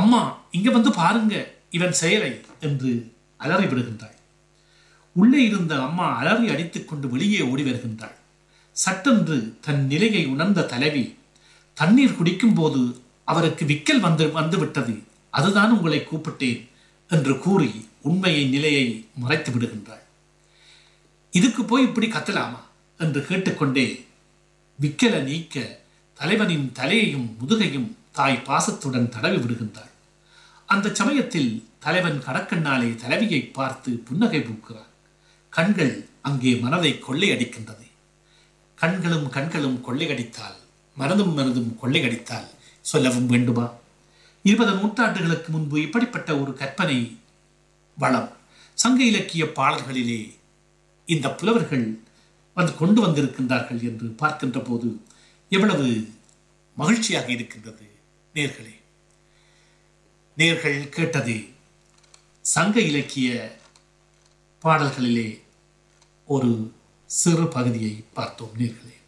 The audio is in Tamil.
அம்மா இங்க வந்து பாருங்க இவன் செயலை என்று அலறி விடுகின்றாள் உள்ளே இருந்த அம்மா அலறி அடித்துக் கொண்டு வெளியே ஓடி வருகின்றாள் சட்டென்று தன் நிலையை உணர்ந்த தலைவி தண்ணீர் குடிக்கும் போது அவருக்கு விக்கல் வந்து வந்து விட்டது அதுதான் உங்களை கூப்பிட்டேன் என்று கூறி உண்மையை நிலையை மறைத்து விடுகின்றாள் இதுக்கு போய் இப்படி கத்தலாமா என்று கேட்டுக்கொண்டே விக்கல நீக்க தலைவனின் தலையையும் முதுகையும் தாய் பாசத்துடன் தடவி விடுகின்றாள் அந்த சமயத்தில் தலைவன் கடக்கண்ணாலே தலைவியை பார்த்து புன்னகை பூக்கிறான் கண்கள் அங்கே மனதை கொள்ளையடிக்கின்றது கண்களும் கண்களும் கொள்ளையடித்தால் மனதும் மனதும் கொள்ளையடித்தால் சொல்லவும் வேண்டுமா இருபது நூற்றாண்டுகளுக்கு முன்பு இப்படிப்பட்ட ஒரு கற்பனை வளம் சங்க இலக்கிய பாடல்களிலே இந்த புலவர்கள் வந்து கொண்டு வந்திருக்கின்றார்கள் என்று பார்க்கின்ற போது எவ்வளவு மகிழ்ச்சியாக இருக்கின்றது நேர்களே நேர்கள் கேட்டது சங்க இலக்கிய பாடல்களிலே ஒரு சிறு பகுதியை பார்த்தோம் நேர்களே